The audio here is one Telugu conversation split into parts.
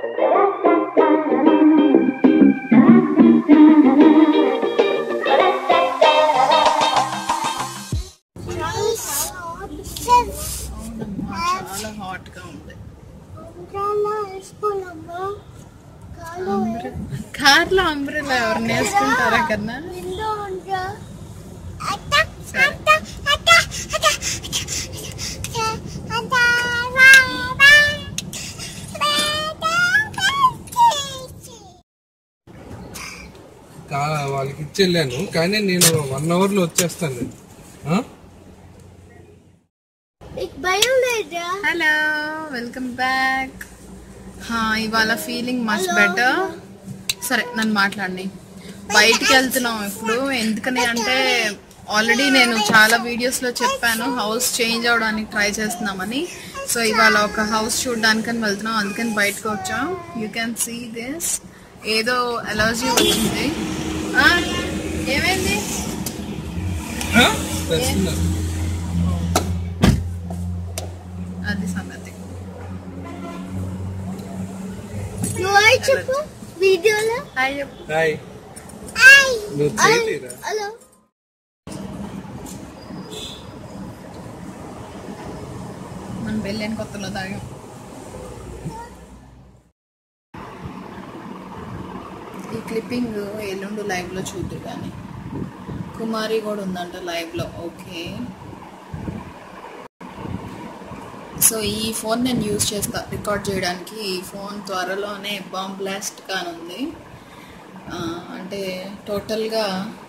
అవునమ్మా చాలా హాట్ గా ఉంది కార్ లో అంబ్రెలా ఎవరిని వేసుకుంటారా కన్నా కా- వాళ్ళకి ఇచ్చి వెళ్ళాను కానీ నేను వన్ అవర్ లో వచ్చేస్తాను ఆ? భయం లేదా హలో వెల్కమ్ బ్యాక్ ఇవాళ ఫీలింగ్ మచ్ బెటర్ సరే నన్ను మాట్లాడండి బయటికి వెళ్తున్నాం ఇప్పుడు ఎందుకని అంటే ఆల్రెడీ నేను చాలా వీడియోస్లో చెప్పాను హౌస్ చేంజ్ అవడానికి ట్రై చేస్తున్నామని సో ఇవాళ ఒక హౌస్ చూడడానికని వెళ్తున్నాం అందుకని బయటకు వచ్చాం యూ క్యాన్ సీ దిస్ ఏదో ఎలర్జీ వచ్చింది ఆ, ఏమైంది ఆ? తెస్తున్నా. అది సంగతి నువ్వు చెప్పు వీడియోలో హాయ్ చెప్పు హాయ్ హాయ్ నువ్వు చేయలేరా హలో మనం వెళ్ళాను కొత్తలో తాగాం ఈ క్లిప్పింగ్ ఎల్లుండి లైవ్లో చూద్దు కానీ కుమారి కూడా ఉందంట లైవ్లో ఓకే సో ఈ ఫోన్ నేను యూజ్ చేస్తా రికార్డ్ చేయడానికి ఈ ఫోన్ త్వరలోనే బాంబ్ బ్లాస్ట్ కానుంది ఆ, అంటే టోటల్గా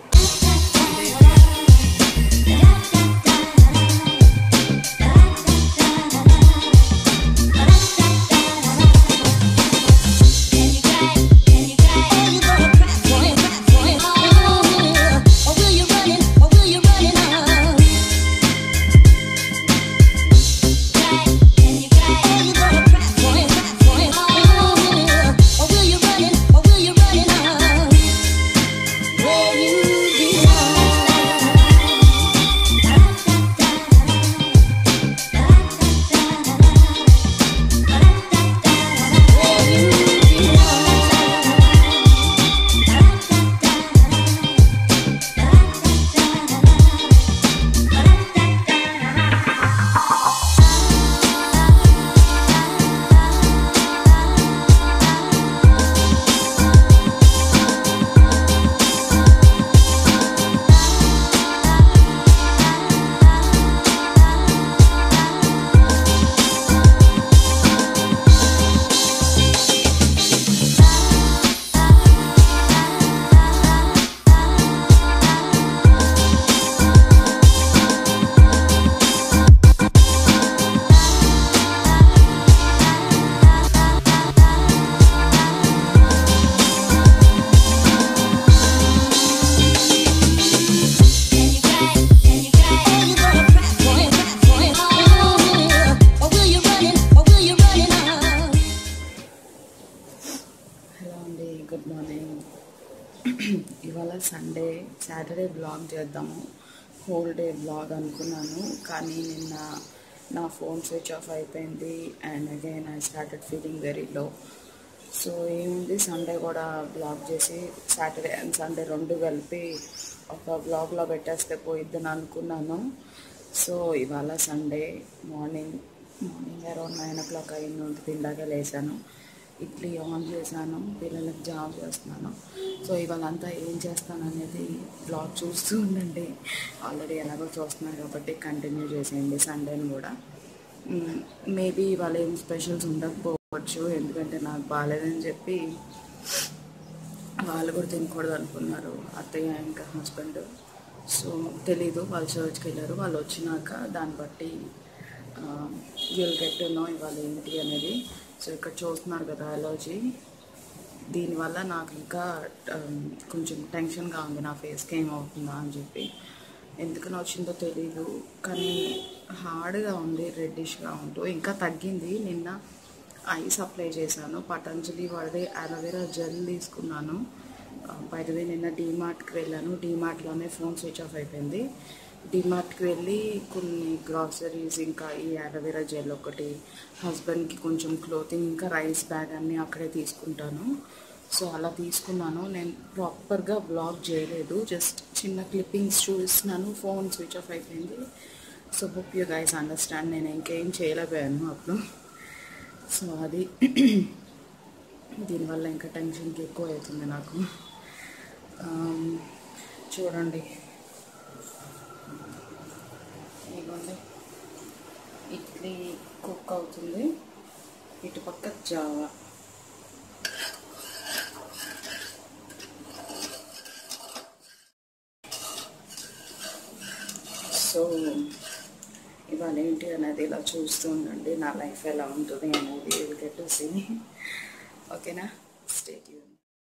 హలో అండి గుడ్ మార్నింగ్ ఇవాళ సండే సాటర్డే బ్లాగ్ చేద్దాము హోల్ డే బ్లాగ్ అనుకున్నాను కానీ నిన్న నా ఫోన్ స్విచ్ ఆఫ్ అయిపోయింది and again I started feeling very low so ఏముంది సండే కూడా బ్లాగ్ చేసి సాటర్డే అండ్ సండే రెండు కలిపి ఒక బ్లాగ్లో పెట్టేస్తే పోయిద్దని అనుకున్నాను సో ఇవాళ Sunday morning morning around nine o'clock అయింది ఉంటుంది ఇందాకే లేచాను ఇడ్లీ ఆన్ చేశాను పిల్లలకు జాబ్ చేస్తున్నాను సో ఇవాళ అంతా ఏం చేస్తాను అనేది బ్లాగ్ చూస్తూ ఉండండి ఆల్రెడీ ఎలాగో చూస్తున్నారు కాబట్టి కంటిన్యూ చేసేయండి సండేని కూడా మేబీ ఇవాళ ఏం స్పెషల్స్ ఉండకపోవచ్చు ఎందుకంటే నాకు బాగాలేదని చెప్పి వాళ్ళు కూడా తినకూడదు అనుకున్నారు అత్తయ్య ఇంకా హస్బెండ్ సో తెలీదు వాళ్ళు చర్చ్కి వెళ్ళారు వాళ్ళు వచ్చినాక దాన్ని బట్టి విల్ గెట్ నో ఇవాళ ఏంటి అనేది సో ఇక్కడ చూస్తున్నారు కదా అలర్జీ దీనివల్ల నాకు ఇంకా um, కొంచెం టెన్షన్గా ఉంది నా ఫేస్కి ఏమవుతుందా అని చెప్పి ఎందుకని వచ్చిందో తెలీదు కానీ హార్డ్గా ఉంది రెడ్డిష్గా ఉంటూ ఇంకా తగ్గింది నిన్న ఐస్ అప్లై చేశాను పతంజలి వాడిది అలోవెరా జెల్ తీసుకున్నాను బయటది నిన్న డీమార్ట్కి వెళ్ళాను డీమార్ట్లోనే ఫోన్ స్విచ్ ఆఫ్ అయిపోయింది డిమార్ట్కి వెళ్ళి కొన్ని గ్రాసరీస్ ఇంకా ఈ అలోవెరా జెల్ ఒకటి హస్బెండ్కి కొంచెం క్లోతింగ్ ఇంకా రైస్ బ్యాగ్ అన్నీ అక్కడే తీసుకుంటాను సో అలా తీసుకున్నాను నేను ప్రాపర్గా బ్లాగ్ చేయలేదు జస్ట్ చిన్న క్లిప్పింగ్స్ చూపిస్తున్నాను ఫోన్ స్విచ్ ఆఫ్ అయిపోయింది so hope you guys understand నేను ఇంకేం చేయలేకపోయాను అప్పుడు సో అది దీనివల్ల ఇంకా టెన్షన్కి ఎక్కువ అవుతుంది నాకు ఆమ్, చూడండి ఇదిగోండి ఇడ్లీ కుక్ అవుతుంది ఇటు పక్క జావా సో ఇవాళ ఏంటి అనేది ఇలా చూస్తూ ఉండండి నా లైఫ్ ఎలా ఉంటుంది అనేది గెట్ టు సీ ఓకేనా స్టేట్ యూన్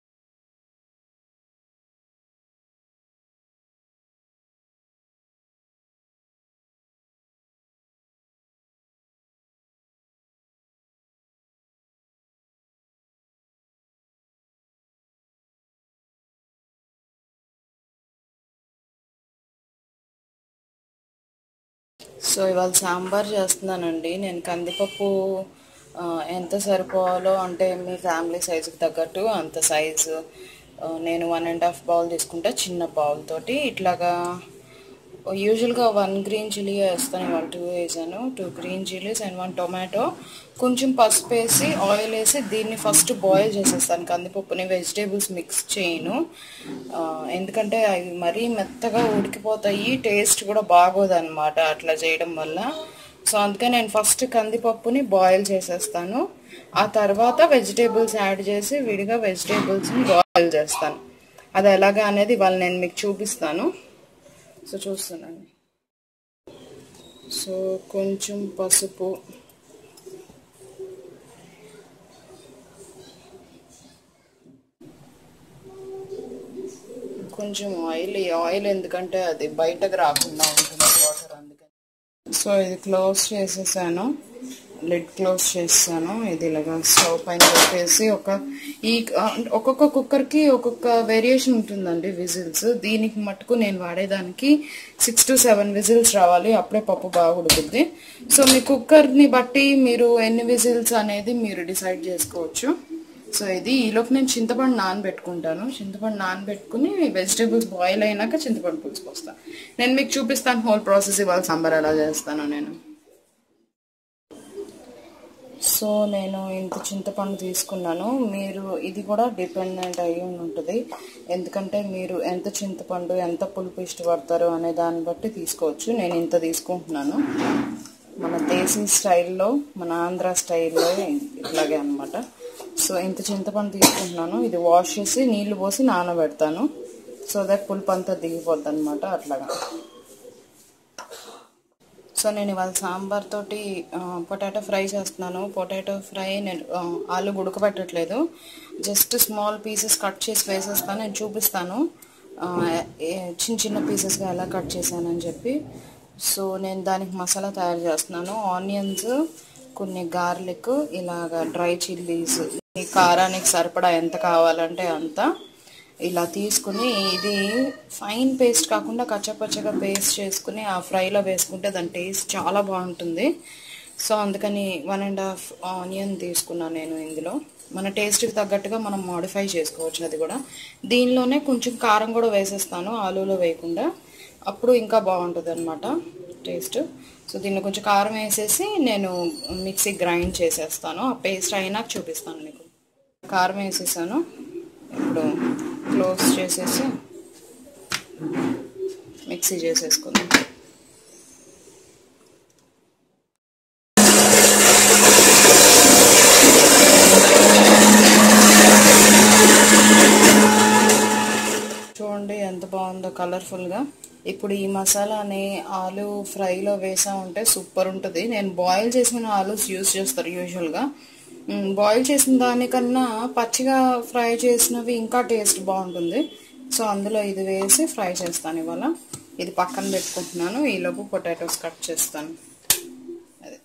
సో ఇవాళ సాంబార్ చేస్తున్నానండి నేను కందిపప్పు ఆ, ఎంత సరిపోవాలో అంటే మీ ఫ్యామిలీ సైజుకి తగ్గట్టు అంత సైజు ఆ, నేను వన్ అండ్ హాఫ్ బౌల్ తీసుకుంటే చిన్న బౌల్ తోటి ఇట్లాగా యూజువల్గా వన్ గ్రీన్ చిల్లీ వేస్తాను ఇవాళ టూ వేసాను two green chillies and one tomato కొంచెం పసుపు వేసి ఆయిల్ వేసి దీన్ని ఫస్ట్ బాయిల్ చేసేస్తాను కందిపప్పుని వెజిటేబుల్స్ మిక్స్ చేయను ఆ, ఎందుకంటే అవి మరీ మెత్తగా ఉడికిపోతాయి టేస్ట్ కూడా బాగోదు అనమాట అట్లా చేయడం వల్ల సో అందుకే నేను ఫస్ట్ కందిపప్పుని బాయిల్ చేసేస్తాను ఆ తర్వాత వెజిటేబుల్స్ యాడ్ చేసి విడిగా వెజిటేబుల్స్ని బాయిల్ చేస్తాను అది ఎలాగా అనేది వాళ్ళు నేను మీకు చూపిస్తాను సో చూస్తున్నాను సో కొంచెం పసుపు కొంచెం ఆయిల్ ఈ ఆయిల్ ఎందుకంటే అది బయటకు రాకుండా ఉంటుంది వాటర్ అందుకని సో ఇది క్లోజ్ చేసేసాను లిడ్ క్లోజ్ చేస్తాను ఇది ఇలాగా స్టవ్ పైన పెట్టేసి ఒక ఈ ఆ, ఒక్కొక్క కుక్కర్కి ఒక్కొక్క వేరియేషన్ ఉంటుందండి విజిల్స్ దీనికి మటుకు నేను వాడేదానికి సిక్స్ టు సెవెన్ విజిల్స్ రావాలి అప్పుడే పప్పు బాగా ఉడుకుద్ది సో మీ కుక్కర్ని బట్టి మీరు ఎన్ని విజిల్స్ అనేది మీరు డిసైడ్ చేసుకోవచ్చు సో ఇది ఈలోపు నేను చింతపండు నానబెట్టుకుంటాను చింతపండు నానబెట్టుకుని వెజిటేబుల్స్ బాయిల్ అయినాక చింతపండు పులుసుకొస్తాను నేను మీకు చూపిస్తాను హోల్ ప్రాసెస్ ఇవాళ సాంబార్ ఎలా చేస్తాను నేను సో నేను ఇంత చింతపండు తీసుకున్నాను మీరు ఇది కూడా డిపెండెంట్ అయ్యి ఉంటుంది ఎందుకంటే మీరు ఎంత చింతపండు ఎంత పులుపు ఇష్టపడతారు అనే దాన్ని బట్టి తీసుకోవచ్చు నేను ఇంత తీసుకుంటున్నాను మన దేశీ స్టైల్లో మన ఆంధ్ర స్టైల్లో ఇట్లాగే అనమాట సో ఇంత చింతపండు తీసుకుంటున్నాను ఇది వాష్ చేసి నీళ్లు పోసి నానబెడతాను సో దట్ పులుపు అంతా దిగిపోద్ది అనమాట అట్లాగా సో నేను ఇవాళ సాంబార్ తోటి పొటాటో ఫ్రై చేస్తున్నాను పొటాటో ఫ్రై నేను ఆ, ఆలు ఉడకబెట్టట్లేదు జస్ట్ స్మాల్ పీసెస్ కట్ చేసి వేసేస్తాను నేను చూపిస్తాను ఆ, ఏ- చిన్న చిన్న పీసెస్గా ఎలా కట్ చేశానని చెప్పి సో నేను దానికి మసాలా తయారు చేస్తున్నాను ఆనియన్స్ కొన్ని గార్లిక్ ఇలాగ డ్రై చిల్లీస్ ఈ కారానికి సరిపడా ఎంత కావాలంటే అంత ఇలా తీసుకుని ఇది ఫైన్ పేస్ట్ కాకుండా కచ్చపచ్చగా పేస్ట్ చేసుకుని ఆ ఫ్రైలో వేసుకుంటే దాని టేస్ట్ చాలా బాగుంటుంది సో అందుకని వన్ అండ్ హాఫ్ ఆనియన్ తీసుకున్నాను నేను ఇందులో మన టేస్ట్కి తగ్గట్టుగా మనం మాడిఫై చేసుకోవచ్చు అది కూడా దీనిలోనే కొంచెం కారం కూడా వేసేస్తాను ఆలూలో వేయకుండా అప్పుడు ఇంకా బాగుంటుంది అనమాట టేస్ట్ సో దీన్ని కొంచెం కారం వేసేసి నేను మిక్సీ గ్రైండ్ చేసేస్తాను ఆ పేస్ట్ అయినాక చూపిస్తాను మీకు కారం వేసేసాను ఇప్పుడు క్లోజ్ చేసేసి మిక్సీ చేసేసుకుందాం చూడండి ఎంత బాగుందో కలర్ఫుల్గా ఇప్పుడు ఈ మసాలాని ఆలు ఫ్రైలో వేసా ఉంటే సూపర్ ఉంటుంది నేను బాయిల్ చేసిన ఆలూస్ యూస్ చేస్తారు యూజువల్గా బాయిల్ చేసిన దానికన్నా పచ్చిగా ఫ్రై చేసినవి ఇంకా టేస్ట్ బాగుంటుంది సో అందులో ఇది వేసి ఫ్రై చేస్తాను ఇవాళ ఇది పక్కన పెట్టుకుంటున్నాను ఈలోపు పొటాటోస్ కట్ చేస్తాను అదే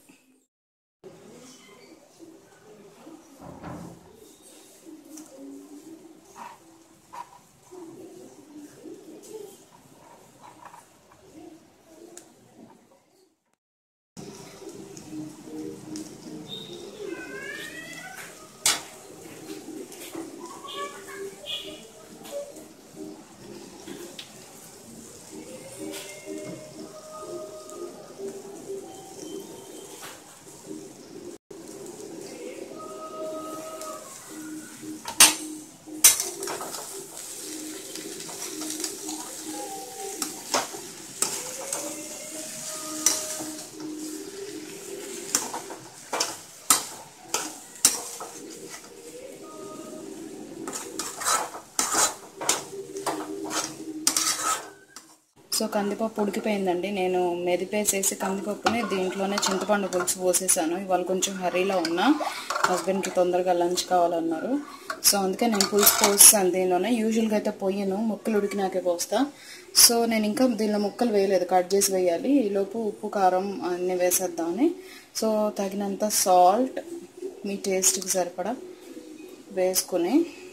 సో కందిపప్పు ఉడికిపోయిందండి నేను మెదిపేసేసి కందిపప్పుని దీంట్లోనే చింతపండు పులుసు పోసేసాను ఇవాళ కొంచెం హరీలో ఉన్నా హస్బెండ్కి తొందరగా లంచ్ కావాలన్నారు సో అందుకే నేను పులుసు పోస్తాను దీనిలోనే యూజువల్గా అయితే పొయ్యను ముక్కలు ఉడికినాకే పోస్తా సో నేను ఇంకా దీనిలో ముక్కలు వేయలేదు కట్ చేసి వేయాలి ఈలోపు ఉప్పు కారం అన్నీ వేసేద్దామని సో తగినంత సాల్ట్ మీ టేస్ట్కి సరిపడా వేసుకుని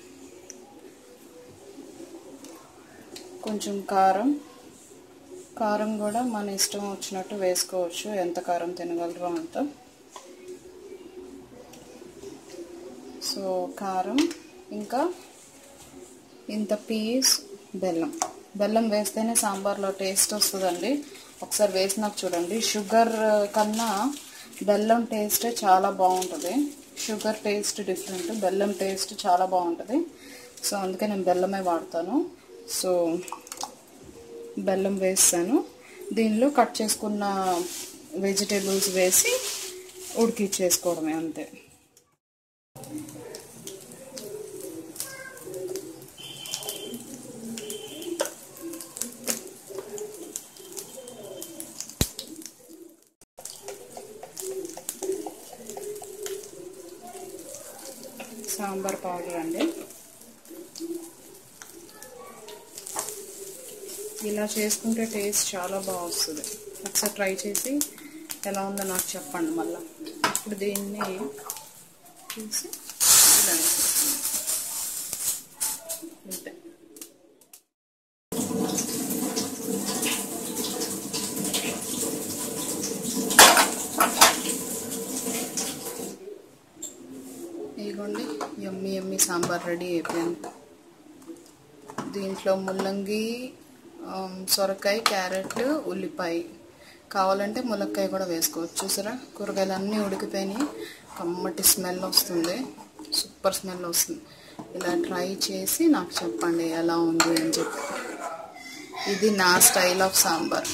కొంచెం కారం కారం కూడా మన ఇష్టం వచ్చినట్టు వేసుకోవచ్చు ఎంత కారం తినగలరో అంత సో కారం ఇంకా ఇంత పీస్ బెల్లం బెల్లం వేస్తేనే సాంబార్లో టేస్ట్ వస్తుందండి ఒకసారి వేసినాక చూడండి షుగర్ కన్నా బెల్లం టేస్ట్ చాలా బాగుంటుంది షుగర్ టేస్ట్ డిఫరెంట్ బెల్లం టేస్ట్ చాలా బాగుంటుంది సో అందుకే నేను బెల్లమే వాడతాను సో బెల్లం వేస్తాను దీనిలో కట్ చేసుకున్న వెజిటేబుల్స్ వేసి ఉడికిచ్చేసుకోవడమే అంతే సాంబార్ పౌడర్ అండి ఇలా చేసుకుంటే టేస్ట్ చాలా బాగా వస్తుంది ఒకసారి ట్రై చేసి ఎలా ఉందో నాకు చెప్పండి మళ్ళీ ఇప్పుడు దీన్ని తీసి ఇలా వేసేస్తున్నాను. అంతే ఇదిగోండి ఎమ్మి ఎమ్మి సాంబార్ రెడీ అయిపోయింది దీంట్లో ముల్లంగి ఆమ్, సొరకాయ క్యారెట్ ఉల్లిపాయ కావాలంటే ములక్కాయ కూడా వేసుకోవచ్చు చూసారా కూరగాయలు అన్నీ ఉడికిపోయినాయి కమ్మటి స్మెల్ వస్తుంది సూపర్ స్మెల్ వస్తుంది ఇలా ట్రై చేసి నాకు చెప్పండి ఎలా ఉంది అని చెప్పి ఇది నా స్టైల్ ఆఫ్ సాంబార్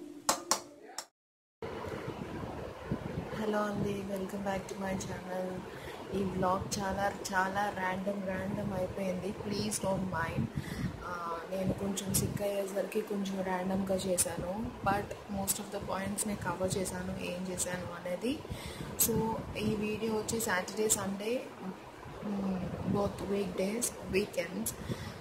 హలో అండి welcome back to my channel ఈ బ్లాగ్ చాలా చాలా ర్యాండమ్ ర్యాండమ్ అయిపోయింది ప్లీజ్ డోంట్ మైండ్ నేను కొంచెం సిక్ అయ్యేసరికి కొంచెం ర్యాండమ్గా చేశాను but most of the points నేను కవర్ చేశాను ఏం చేశాను అనేది సో ఈ వీడియో వచ్చి Saturday Sunday both week days weekends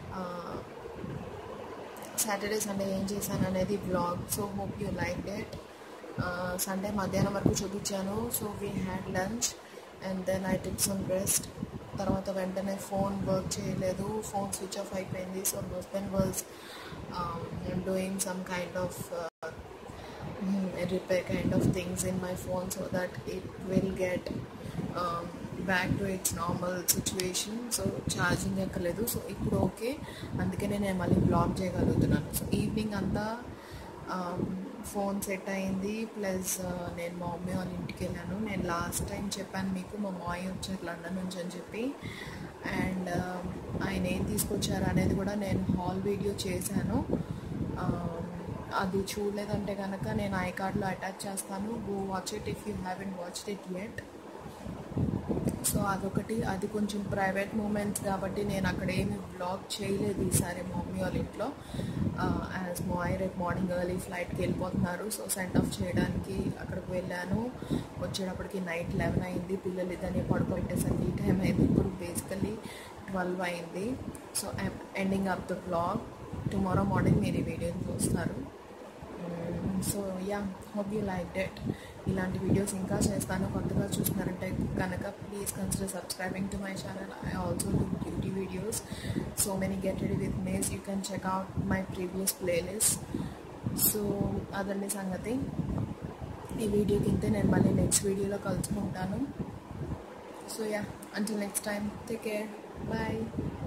Saturday Sunday ఏం చేశాను అనేది blog so hope you like that Sunday మధ్యాహ్నం వరకు చూపించాను so we had lunch and then I take some rest తర్వాత వెంటనే ఫోన్ వర్క్ చేయలేదు ఫోన్ స్విచ్ ఆఫ్ అయిపోయింది so husband was doing some kind of repair kind of things in my phone so that it will get um, back to its normal situation so charging ఎక్కలేదు సో ఇప్పుడు ఓకే అందుకనే నేను మళ్ళీ బ్లాక్ చేయగలుగుతున్నాను సో ఈవినింగ్ అంతా ఫోన్ సెట్ అయింది ప్లస్ నేను మా మమ్మీ వాళ్ళ ఇంటికి వెళ్ళాను నేను లాస్ట్ టైం చెప్పాను మీకు మా మాయ వచ్చారు లండన్ నుంచి అని చెప్పి అండ్ ఆయన ఏం తీసుకొచ్చారు అనేది కూడా నేను హాల్ వీడియో చేశాను అది చూడలేదంటే కనుక నేను ఐ కార్డ్లో అటాచ్ చేస్తాను go watch it if you haven't watched it yet so అదొకటి అది కొంచెం ప్రైవేట్ మూమెంట్స్ కాబట్టి నేను అక్కడ ఏమి బ్లాగ్ చేయలేదు ఈసారి మా మమ్మీ వాళ్ళ ఇంట్లో యాజ్ మాయ్ రేపు మార్నింగ్ ఎర్లీ ఫ్లైట్కి వెళ్ళిపోతున్నారు సో సెండ్ ఆఫ్ చేయడానికి అక్కడికి వెళ్ళాను వచ్చేటప్పటికి నైట్ లెవెన్ అయింది పిల్లలు ఇద్దరిని పడుకోబెట్టేసరికి ఈ టైం అయింది ఇప్పుడు బేసికలీ ట్వెల్వ్ అయింది so ending of the blog tomorrow morning మీరు ఈ వీడియో చూస్తారు so ya hope you like that ఇలాంటి వీడియోస్ ఇంకా చేస్తాను కొత్తగా చూస్తున్నారంటే కనుక please consider subscribing to my channel I also do beauty videos so many get ready with me's you can check out my previous playlist so అదండి సంగతి ఈ వీడియో కింద నేను మళ్ళీ నెక్స్ట్ వీడియోలో కలుసుకుంటాను so ya until next time take care bye